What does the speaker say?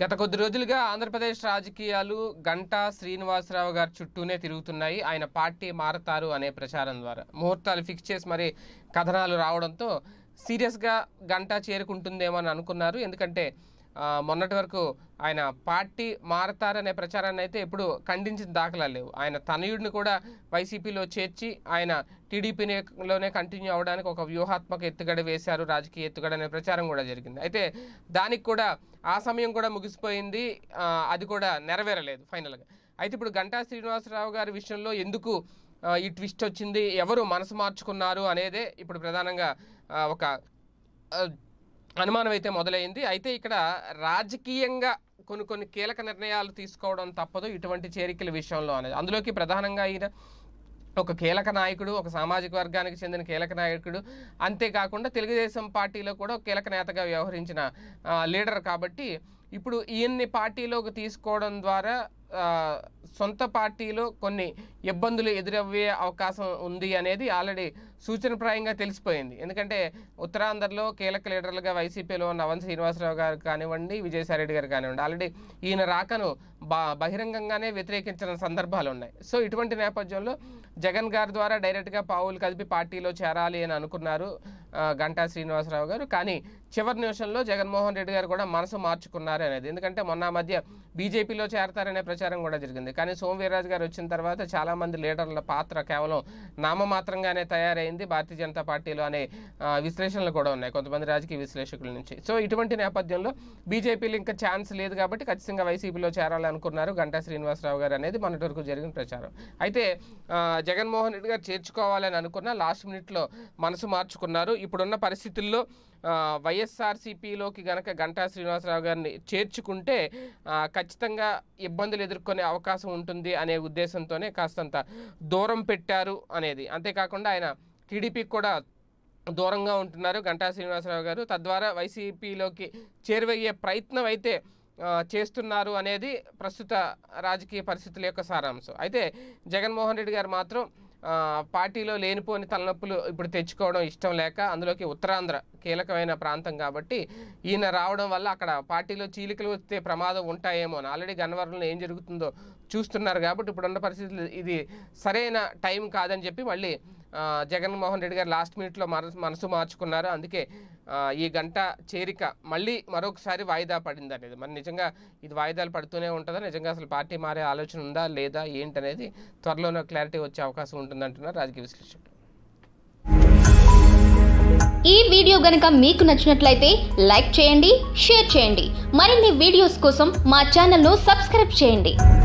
గత కొద్ది రోజులుగా ఆంధ్రప్రదేశ్ రాజకీయాలు గంటా శ్రీనివాసరావు గారి చుట్టూనే తిరుగుతున్నాయి ఆయన పార్టీ మారతారు అనే ప్రచారం ద్వారా ముహూర్తాలు ఫిక్స్ చేసి మరి కథనాలు రావడంతో సీరియస్గా గంటా చేరుకుంటుందేమో అని అనుకున్నారు ఎందుకంటే ఆ, మొన్నటి వరకు ఆయన పార్టీ మారతారనే ప్రచారాన్ని అయితే ఎప్పుడు ఖండించిన దాఖలాలు లేవు ఆయన తనయుడిని కూడా వైసీపీలో చేర్చి ఆయన టీడీపీలోనే కంటిన్యూ అవడానికి ఒక వ్యూహాత్మక ఎత్తుగడ వేశారు రాజకీయ ఎత్తుగడ అనే ప్రచారం కూడా జరిగింది అయితే దానికి కూడా ఆ సమయం కూడా ముగిసిపోయింది ఆ, అది కూడా నెరవేరలేదు ఫైనల్గా అయితే ఇప్పుడు గంటా శ్రీనివాసరావు గారి విషయంలో ఎందుకు ఆ, ఈ ట్విస్ట్ వచ్చింది ఎవరు మనసు మార్చుకున్నారు అనేదే ఇప్పుడు ప్రధానంగా ఆ, ఒక ఆ, అనుమానం అయితే మొదలైంది అయితే ఇక్కడ రాజకీయంగా కొన్ని కొన్ని కీలక నిర్ణయాలు తీసుకోవడం తప్పదు ఇటువంటి చేరికల విషయంలో అనేది అందులోకి ప్రధానంగా ఈయన ఒక కీలక నాయకుడు ఒక సామాజిక వర్గానికి చెందిన కీలక నాయకుడు అంతేకాకుండా తెలుగుదేశం పార్టీలో కూడా ఒక కీలక నేతగా వ్యవహరించిన ఆ, లీడర్ కాబట్టి ఇప్పుడు ఈయన్ని పార్టీలోకి తీసుకోవడం ద్వారా ఆ, సొంత పార్టీలో కొన్ని ఇబ్బందులు ఎదురయ్యే అవకాశం ఉంది అనేది ఆల్రెడీ సూచనప్రాయంగా తెలిసిపోయింది ఎందుకంటే ఉత్తరాంధ్రలో కీలక లీడర్లుగా వైసీపీలో ఉన్న అవన్ శ్రీనివాసరావు గారు కానివ్వండి విజయసాయిరెడ్డి గారు కానివ్వండి ఆల్రెడీ ఈయన రాకను బా బహిరంగంగానే వ్యతిరేకించిన సందర్భాలు ఉన్నాయి సో ఇటువంటి నేపథ్యంలో జగన్ గారి ద్వారా డైరెక్ట్గా పావులు కదిపి పార్టీలో చేరాలి అని అనుకున్నారు ఆ, గంటా శ్రీనివాసరావు గారు కానీ చివరి నిమిషంలో జగన్మోహన్ రెడ్డి గారు కూడా మనసు మార్చుకున్నారు అనేది ఎందుకంటే మొన్న ఆ మధ్య బీజేపీలో చేరతారనే ప్రచారం కూడా జరిగింది కానీ సోమవీర్రాజు గారు వచ్చిన తర్వాత చాలామంది లీడర్ల పాత్ర కేవలం నామమాత్రంగానే తయారైంది భారతీయ జనతా పార్టీలో అనే ఆ, విశ్లేషణలు కూడా ఉన్నాయి కొంతమంది రాజకీయ విశ్లేషకుల నుంచి సో ఇటువంటి నేపథ్యంలో బీజేపీలో ఇంకా ఛాన్స్ లేదు కాబట్టి ఖచ్చితంగా వైసీపీలో చేరాలనుకున్నారు గంటా శ్రీనివాసరావు గారు అనేది మొన్నటి వరకు జరిగిన ప్రచారం అయితే ఆ, జగన్మోహన్ రెడ్డి గారు చేర్చుకోవాలని అనుకున్న లాస్ట్ మినిట్లో మనసు మార్చుకున్నారు ఇప్పుడున్న పరిస్థితుల్లో ఆ, వైఎస్ఆర్సీపీలోకి గనక గంటా శ్రీనివాసరావు గారిని చేర్చుకుంటే ఆ, ఖచ్చితంగా ఇబ్బందులు ఎదుర్కొనే అవకాశం ఉంటుంది అనే ఉద్దేశంతోనే కాస్తంత దూరం పెట్టారు అనేది అంతేకాకుండా ఆయన టీడీపీకి కూడా దూరంగా ఉంటున్నారు గంటా శ్రీనివాసరావు గారు తద్వారా వైసీపీలోకి చేరువయ్యే ప్రయత్నం అయితే ఆ, చేస్తున్నారు అనేది ప్రస్తుత రాజకీయ పరిస్థితుల యొక్క సారాంశం అయితే జగన్మోహన్ రెడ్డి గారు మాత్రం ఆ, పార్టీలో లేనిపోని తలనొప్పులు ఇప్పుడు తెచ్చుకోవడం ఇష్టం లేక అందులోకి ఉత్తరాంధ్ర కీలకమైన ప్రాంతం కాబట్టి ఈయన రావడం వల్ల అక్కడ పార్టీలో చీలికలు వస్తే ప్రమాదం ఉంటాయేమో అని ఆల్రెడీ గన్నవరంలో ఏం జరుగుతుందో చూస్తున్నారు కాబట్టి ఇప్పుడున్న పరిస్థితులు ఇది సరైన టైం కాదని చెప్పి మళ్ళీ ఆ, జగన్మోహన్ రెడ్డి గారు లాస్ట్ మినిట్లో మనసు మనసు మార్చుకున్నారు అందుకే ఆ, ఈ గంట చేరిక మళ్ళీ మరొకసారి వాయిదా పడింది అనేది మరి నిజంగా ఇది వాయిదాలు పడుతూనే ఉంటుందా నిజంగా అసలు పార్టీ మారే ఆలోచన ఉందా లేదా ఏంటనేది త్వరలోనే క్లారిటీ వచ్చే అవకాశం ఉంటుందంటున్నారు రాజకీయ విశ్లేషకులు ఈ వీడియో గనక మీకు నచ్చినట్లయితే లైక్ చేయండి షేర్ చేయండి మరిన్ని వీడియోస్ కోసం మా ఛానల్ను సబ్స్క్రైబ్ చేయండి